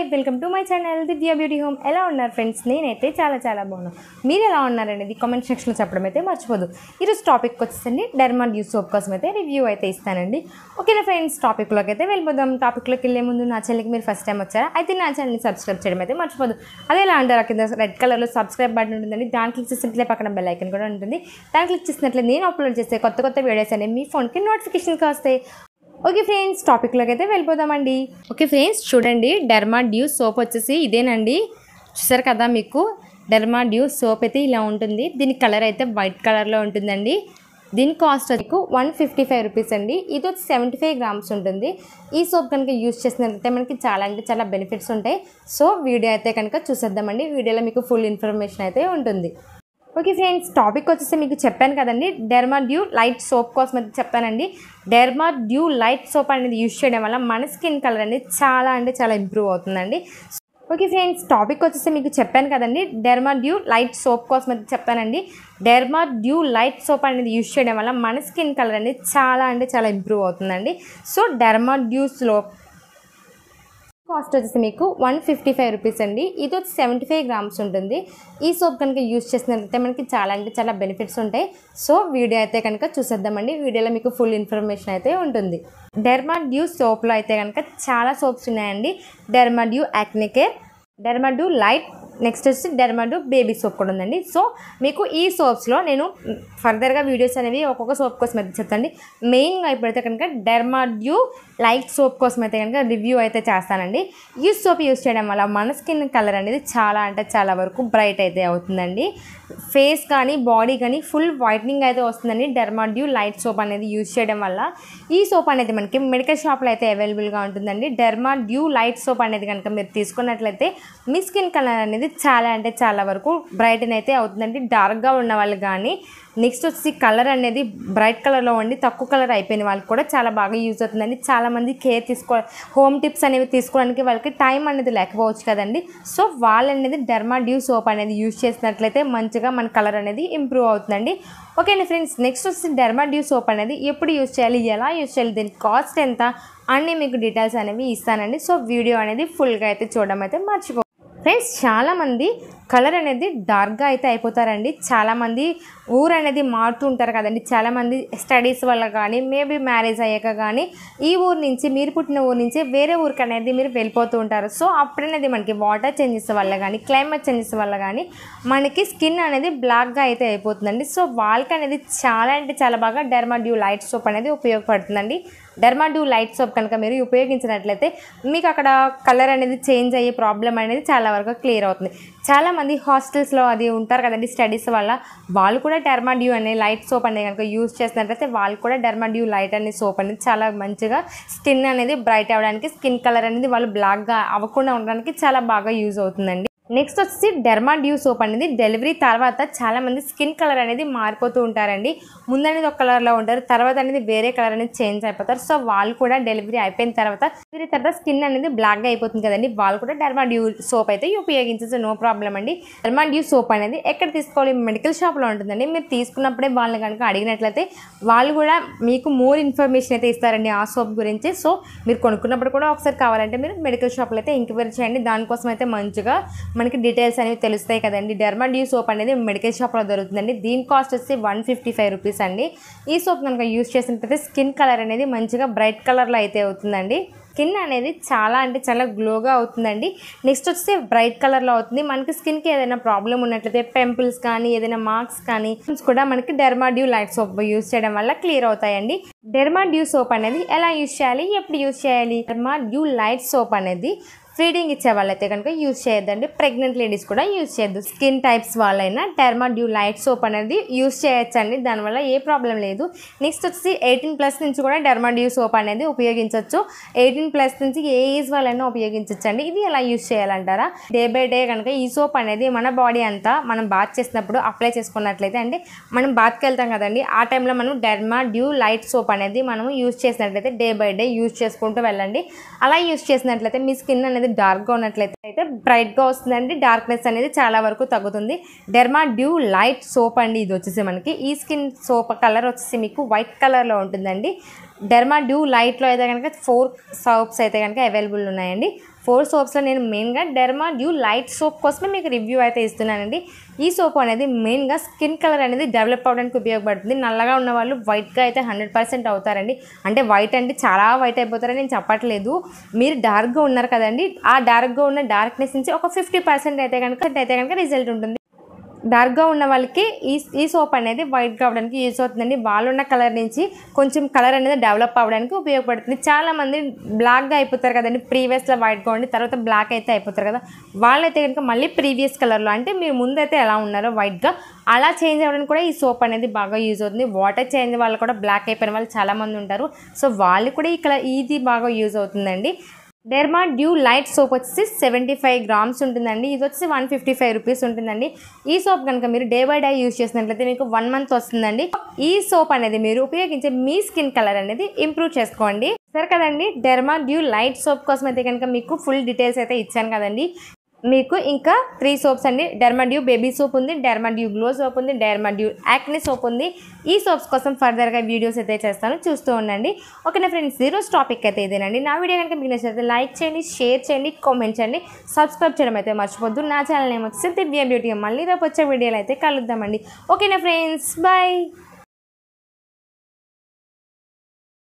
welcome to my channel Divya beauty home ఎలా ఉన్నారు friends నేనైతే చాలా చాలా బాగున్నాను మీరు ఎలా ఉన్నారనేది కామెంట్ సెక్షన్లో చెప్పడం అయితే మర్చిపోదు ఈరోజు టాపిక్ వచ్చేసండి డెర్మా డ్యూ సోప్ కోసం అయితే రివ్యూ అయితే ఇస్తానండి ఓకేనా ఫ్రెండ్స్ టాపిక్లోకి అయితే వెళ్ళిపోదాం టాపిక్లోకి వెళ్ళే ముందు నా ఛానల్కి మీరు ఫస్ట్ టైం వచ్చారా అయితే నా ఛానల్ని సబ్స్క్రైబ్ చేయడం అయితే మర్చిపోదు అదే ఎలా అంటారు కింద రెడ్ కలర్లో సబ్స్క్రైబ్ బటన్ ఉంటుందండి దాన్ని క్లిక్ చేసినట్లే పక్కన బెల్ ఐకన్ కూడా ఉంటుంది దాన్ని క్లిక్ చేసినట్లే నేను అప్లోడ్ చేసే కొత్త కొత్త వీడియోస్ అనేవి మీ ఫోన్కి నోటిఫికేషన్కి వస్తాయి ఓకే ఫ్రెండ్స్ టాపిక్లోకి అయితే వెళ్ళిపోదామండి ఓకే ఫ్రెండ్స్ చూడండి డెర్మా డ్యూ సోప్ వచ్చేసి ఇదేనండి చూసారు కదా మీకు డెర్మా డ్యూ సోప్ అయితే ఇలా ఉంటుంది దీని కలర్ అయితే వైట్ కలర్లో ఉంటుందండి దీని కాస్ట్ మీకు వన్ ఫిఫ్టీ ఫైవ్ రూపీస్ అండి ఇది వచ్చి సెవెంటీ ఫైవ్ గ్రామ్స్ ఉంటుంది ఈ సోప్ కనుక యూస్ చేసినట్లయితే మనకి చాలా అంటే చాలా బెనిఫిట్స్ ఉంటాయి సో వీడియో అయితే కనుక చూసేద్దామండి వీడియోలో మీకు ఫుల్ ఇన్ఫర్మేషన్ అయితే ఉంటుంది ఓకే ఫ్రెండ్స్ టాపిక్ వచ్చేసి మీకు చెప్పాను కదండి డెర్మా డ్యూ లైట్ సోప్ కోసం అయితే చెప్పానండి డెర్మా డ్యూ లైట్ సోప్ అనేది యూజ్ చేయడం వల్ల మన స్కిన్ కలర్ అనేది చాలా అంటే చాలా ఇంప్రూవ్ అవుతుందండి ఓకే ఫ్రెండ్స్ టాపిక్ వచ్చేసి మీకు చెప్పాను కదండి డెర్మా డ్యూ లైట్ సోప్ కోసం అయితే చెప్తానండి డెర్మా డ్యూ లైట్ సోప్ అనేది యూజ్ చేయడం వల్ల మన స్కిన్ కలర్ అనేది చాలా అంటే చాలా ఇంప్రూవ్ అవుతుందండి so Derma Dew slow cost వచ్చేసి మీకు వన్ ఫిఫ్టీ ఫైవ్ రూపీస్ అండి ఇది వచ్చి సెవెంటీ ఫైవ్ గ్రామ్స్ ఉంటుంది ఈ సోప్ కనుక యూస్ చేసినట్లయితే మనకి చాలా అంటే చాలా బెనిఫిట్స్ ఉంటాయి సో వీడియో అయితే కనుక చూసేద్దామండి వీడియోలో మీకు ఫుల్ ఇన్ఫర్మేషన్ అయితే ఉంటుంది డెర్మా డ్యూ సోప్లో అయితే కనుక చాలా సోప్స్ ఉన్నాయండి Derma Dew acne care Derma Dew light next వచ్చి డెర్మాడు బేబీ సోప్ కూడా ఉందండి సో మీకు ఈ సోప్స్లో నేను ఫర్దర్గా వీడియోస్ అనేవి ఒక్కొక్క సోప్ కోసం అయితే చెప్తాండి మెయిన్గా ఇప్పుడైతే కనుక డెర్మాడ్యూ లైట్ సోప్ కోసం అయితే కనుక రివ్యూ అయితే చేస్తానండి ఈ సోప్ యూస్ చేయడం వల్ల మన స్కిన్ కలర్ అనేది చాలా అంటే చాలా వరకు బ్రైట్ అయితే అవుతుందండి ఫేస్ కానీ బాడీ కానీ ఫుల్ వైట్నింగ్ అయితే వస్తుందండి డెర్మాడ్యూ లైట్ సోప్ అనేది యూస్ చేయడం వల్ల ఈ సోప్ అనేది మనకి మెడికల్ షాప్లో అయితే అవైలబుల్గా ఉంటుందండి డెర్మాడ్యూ లైట్ సోప్ అనేది కనుక మీరు తీసుకున్నట్లయితే మీ స్కిన్ కలర్ అనేది చాలా అంటే చాలా వరకు బ్రైటన్ అయితే అవుతుందండి డార్క్గా ఉన్న వాళ్ళు కానీ నెక్స్ట్ వచ్చి కలర్ అనేది బ్రైట్ కలర్లో ఉండి తక్కువ కలర్ అయిపోయిన వాళ్ళకి కూడా చాలా బాగా యూజ్ అవుతుందండి చాలామంది కేర్ తీసుకో హోమ్ టిప్స్ అనేవి తీసుకోవడానికి వాళ్ళకి టైం అనేది లేకపోవచ్చు కదండి సో వాళ్ళు అనేది డెర్మా డ్యూ సోప్ అనేది యూజ్ చేసినట్లయితే మంచిగా మన కలర్ అనేది ఇంప్రూవ్ అవుతుందండి ఓకే ఫ్రెండ్స్ నెక్స్ట్ వచ్చి డెర్మా డ్యూ సోప్ అనేది ఎప్పుడు యూజ్ చేయాలి ఎలా యూజ్ చేయాలి దీని కాస్ట్ ఎంత అన్నీ మీకు డీటెయిల్స్ అనేవి ఇస్తానండి సో వీడియో అనేది ఫుల్గా అయితే చూడడం అయితే మర్చిపో ఫ్రెండ్స్ చాలామంది కలర్ అనేది డార్క్గా అయితే అయిపోతారండి చాలామంది ఊరు అనేది మారుతూ ఉంటారు కదండి చాలామంది స్టడీస్ వల్ల కానీ మేబీ మ్యారేజ్ అయ్యాక కానీ ఈ ఊరు నుంచి మీరు పుట్టిన ఊరు నుంచి వేరే ఊరికి అనేది మీరు వెళ్ళిపోతూ ఉంటారు సో అప్పుడనేది మనకి వాటర్ చేంజెస్ వల్ల కానీ క్లైమేట్ చేంజెస్ వల్ల కానీ మనకి స్కిన్ అనేది బ్లాక్గా అయితే అయిపోతుందండి సో వాళ్ళకి అనేది చాలా అంటే చాలా బాగా డెర్మాడ్యూ లైట్ సోప్ అనేది ఉపయోగపడుతుందండి డెర్మాడ్యూ లైట్ సోప్ కనుక మీరు ఉపయోగించినట్లయితే మీకు అక్కడ కలర్ అనేది చేంజ్ అయ్యే ప్రాబ్లం అనేది చాలా వరకు క్లియర్ అవుతుంది చాలామంది హాస్టల్స్లో అది ఉంటారు కదండి స్టడీస్ వల్ల వాళ్ళు కూడా డెర్మాడ్యూ అనే లైట్ సోప్ అనేది కనుక యూజ్ చేసినట్లయితే వాళ్ళు కూడా డెర్మాడ్యూ లైట్ అనే సోప్ అనేది చాలా మంచిగా స్కిన్ అనేది బ్రైట్ అవ్వడానికి స్కిన్ కలర్ అనేది వాళ్ళు బ్లాక్గా అవ్వకుండా ఉండడానికి చాలా బాగా యూజ్ అవుతుందండి నెక్స్ట్ వచ్చి డెర్మా డ్యూ సోప్ అనేది డెలివరీ తర్వాత చాలామంది స్కిన్ కలర్ అనేది మారిపోతూ ఉంటారండి ముందు అనేది ఒక కలర్లో ఉంటారు తర్వాత అనేది వేరే కలర్ అనేది చేంజ్ అయిపోతారు సో వాళ్ళు కూడా డెలివరీ అయిపోయిన తర్వాత డెలివరీ తర్వాత స్కిన్ అనేది బ్లాక్గా అయిపోతుంది కదండి వాళ్ళు కూడా డెర్మా డ్యూ సోప్ అయితే ఉపయోగించచ్చు నో ప్రాబ్లం అండి డెర్మా డ్యూ సోప్ అనేది ఎక్కడ తీసుకోవాలి మెడికల్ షాప్లో ఉంటుందండి మీరు తీసుకున్నప్పుడే వాళ్ళని కనుక అడిగినట్లయితే వాళ్ళు కూడా మీకు మోర్ ఇన్ఫర్మేషన్ అయితే ఇస్తారండి ఆ సోప్ గురించి సో మీరు కొనుక్కున్నప్పుడు కూడా ఒకసారి కావాలంటే మీరు మెడికల్ షాప్లో అయితే ఎంక్వైరీ చేయండి దానికోసం అయితే మంచిగా మనకి డీటెయిల్స్ అనేవి తెలుస్తాయి కదండి డెర్మా డ్యూ సోప్ అనేది మెడికల్ షాప్లో దొరుకుతుందండి దీని కాస్ట్ వచ్చి వన్ ఫిఫ్టీ ఫైవ్ రూపీస్ అండి ఈ సోప్ కనుక యూస్ చేసినట్లయితే స్కిన్ కలర్ అనేది మంచిగా బ్రైట్ కలర్లో అయితే అవుతుందండి స్కిన్ అనేది చాలా అంటే చాలా గ్లోగా అవుతుందండి నెక్స్ట్ వచ్చి బ్రైట్ కలర్లో అవుతుంది మనకి స్కిన్కి ఏదైనా ప్రాబ్లం ఉన్నట్లయితే పింపుల్స్ కానీ ఏదైనా మార్క్స్ కానీ కూడా మనకి డెర్మాడ్యూ లైట్ సోప్ యూస్ చేయడం వల్ల క్లియర్ అవుతాయండి డెర్మాడ్యూ సోప్ అనేది ఎలా యూస్ చేయాలి ఎప్పుడు యూస్ చేయాలి డెర్మాడ్యూ లైట్ సోప్ అనేది ఫీడింగ్ ఇచ్చే వాళ్ళైతే కనుక యూజ్ చేయొద్దండి ప్రెగ్నెంట్ లేడీస్ కూడా యూజ్ చేయొద్దు స్కిన్ టైప్స్ వాళ్ళైనా డెర్మాడ్యూ లైట్ సోప్ అనేది యూజ్ చేయొచ్చండి దానివల్ల ఏ ప్రాబ్లం లేదు నెక్స్ట్ వచ్చి ఎయిటీన్ ప్లస్ నుంచి కూడా డెర్మాడ్యూ సోప్ అనేది ఉపయోగించవచ్చు ఎయిటీన్ ప్లస్ నుంచి ఏ ఏజ్ వాళ్ళైనా ఉపయోగించవచ్చు అండి ఇది ఎలా యూజ్ చేయాలంటారా డే బై డే కనుక ఈ సోప్ అనేది మన బాడీ అంతా మనం బాత్ చేసినప్పుడు అప్లై చేసుకున్నట్లయితే అంటే మనం బాత్కి వెళ్తాం కదండి ఆ టైంలో మనం డెర్మా డ్యూ లైట్ సోప్ అనేది మనం యూజ్ చేసినట్లయితే డే బై డే యూజ్ చేసుకుంటూ వెళ్ళండి అలా యూజ్ చేసినట్లయితే మీ స్కిన్ అనేది డార్క్గా ఉన్నట్లయితే అయితే బ్రైట్గా వస్తుందండి డార్క్నెస్ అనేది చాలా వరకు తగ్గుతుంది డెర్మా డ్యూ లైట్ సోప్ అండి ఇది వచ్చేసి మనకి ఈ స్కిన్ సోప్ కలర్ వచ్చేసి మీకు వైట్ కలర్లో ఉంటుందండి డెర్మా డ్యూ లైట్లో అయితే కనుక ఫోర్ సోప్స్ అయితే కనుక అవైలబుల్ ఉన్నాయండి ఫోర్ సోప్స్లో నేను మెయిన్గా డెర్మా డ్యూ లైట్ సోప్ కోసమే మీకు రివ్యూ అయితే ఇస్తున్నానండి ఈ సోప్ అనేది మెయిన్గా స్కిన్ కలర్ అనేది డెవలప్ అవ్వడానికి ఉపయోగపడుతుంది నల్లగా ఉన్న వాళ్ళు వైట్గా అయితే హండ్రెడ్ పర్సెంట్ అవుతారండి అంటే వైట్ అంటే చాలా వైట్ అయిపోతారని నేను చెప్పట్లేదు మీరు డార్క్గా ఉన్నారు కదండి ఆ డార్క్గా ఉన్న డార్క్నెస్ నుంచి ఒక ఫిఫ్టీ పర్సెంట్ అయితే కనుక అయితే కనుక రిజల్ట్ ఉంటుంది డార్క్గా ఉన్న వాళ్ళకి ఈ ఈ సోప్ అనేది వైట్గా అవ్వడానికి యూస్ అవుతుందండి వాళ్ళు ఉన్న కలర్ నుంచి కొంచెం కలర్ అనేది డెవలప్ అవ్వడానికి ఉపయోగపడుతుంది చాలా మంది బ్లాక్గా అయిపోతారు కదండి ప్రీవియస్లో వైట్గా ఉండి తర్వాత బ్లాక్ అయితే అయిపోతారు కదా వాళ్ళైతే కనుక మళ్ళీ ప్రీవియస్ కలర్లో అంటే మీరు ముందైతే ఎలా ఉన్నారో వైట్గా అలా చేంజ్ అవ్వడానికి కూడా ఈ సోప్ అనేది బాగా యూజ్ అవుతుంది వాటర్ చేంజ్ వాళ్ళు కూడా బ్లాక్ అయిపోయిన వాళ్ళు చాలామంది ఉంటారు సో వాళ్ళు కూడా ఈ కలర్ ఇది బాగా యూజ్ అవుతుందండి డెర్మా డ్యూ లైట్ సోప్ వచ్చేసి సెవెంటీ ఫైవ్ గ్రామ్స్ ఉంటుందండి ఇది వచ్చి వన్ ఫిఫ్టీ ఫైవ్ రూపీస్ ఉంటుందండి ఈ సోప్ కనుక మీరు డే బై డే యూస్ చేసినట్లయితే మీకు వన్ మంత్ వస్తుందండి ఈ సోప్ అనేది మీరు ఉపయోగించే మీ స్కిన్ కలర్ అనేది ఇంప్రూవ్ చేసుకోండి సరే కదండి డెర్మా డ్యూ లైట్ సోప్ కోసం అయితే కనుక మీకు ఫుల్ డీటెయిల్స్ అయితే ఇచ్చాను కదండి మీకు ఇంకా త్రీ సోప్స్ అండి డెర్మాడ్యూ బేబీ సోప్ ఉంది డెర్మాడ్యూ గ్లో సోప్ ఉంది డెర్మాడ్యూ యాక్ని సోప్ ఉంది ఈ సోప్స్ కోసం ఫర్దర్గా వీడియోస్ అయితే చేస్తాను చూస్తూ ఉండండి ఓకేనా ఫ్రెండ్స్ ఈరోజు టాపిక్ అయితే ఇదేనండి నా వీడియో కనుక మీకు నచ్చితే లైక్ చేయండి షేర్ చేయండి కామెంట్ చేయండి సబ్స్క్రైబ్ చేయడం అయితే మర్చిపోద్దు నా ఛానల్ ఏమొచ్చి దివ్య బ్యూటీ మళ్ళీ రేపు వచ్చే వీడియోలు అయితే కలుద్దామండి ఓకేనా ఫ్రెండ్స్ బాయ్